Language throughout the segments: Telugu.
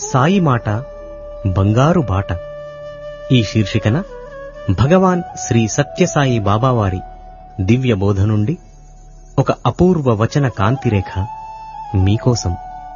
సాయి మాట బంగారు బాట ఈ శీర్షికన భగవాన్ శ్రీ సత్యసాయి బాబావారి దివ్య బోధ నుండి ఒక అపూర్వ వచన కాంతిరేఖ మీకోసం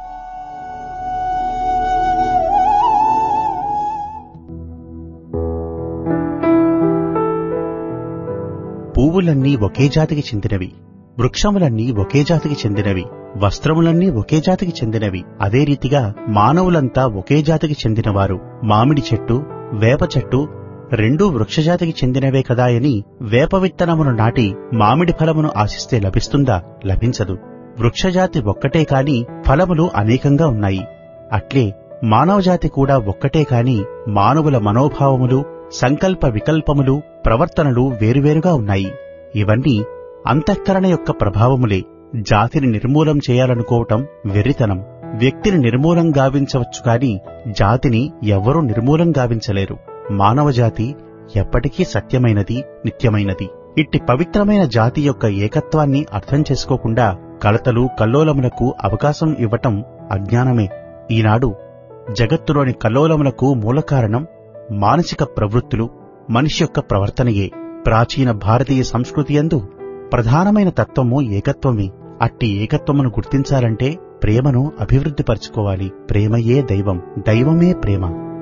పువ్వులన్నీ ఒకే జాతికి చెందినవి వృక్షములన్నీ ఒకే జాతికి చెందినవి వస్త్రములన్నీ ఒకే జాతికి చెందినవి అదే రీతిగా మానవులంతా ఒకే జాతికి చెందినవారు మామిడి చెట్టు వేప చెట్టు రెండూ వృక్షజాతికి చెందినవే కదా అని వేప విత్తనమును నాటి మామిడి ఫలమును ఆశిస్తే లభిస్తుందా లభించదు వృక్షజాతి ఒక్కటే కాని ఫలములు అనేకంగా ఉన్నాయి అట్లే మానవజాతి కూడా ఒక్కటే కాని మానవుల మనోభావములు సంకల్ప వికల్పములు ప్రవర్తనలు వేరువేరుగా ఉన్నాయి ఇవన్నీ అంతఃకరణ యొక్క ప్రభావములే జాతిని నిర్మూలం చేయాలనుకోవటం వెర్రితనం వ్యక్తిని నిర్మూలం గావించవచ్చు కాని జాతిని ఎవ్వరూ నిర్మూలం గావించలేరు మానవజాతి ఎప్పటికీ సత్యమైనది నిత్యమైనది ఇట్టి పవిత్రమైన జాతి యొక్క ఏకత్వాన్ని అర్థం చేసుకోకుండా కలతలు కల్లోలములకు అవకాశం ఇవ్వటం అజ్ఞానమే ఈనాడు జగత్తులోని కల్లోలములకు మూలకారణం మానసిక ప్రవృత్తులు మనిషి యొక్క ప్రవర్తనయే ప్రాచీన భారతీయ సంస్కృతి యందు ప్రధానమైన తత్వము ఏకత్వమే అట్టి ఏకత్వమును గుర్తించాలంటే ప్రేమను అభివృద్ధిపరచుకోవాలి ప్రేమయే దైవం దైవమే ప్రేమ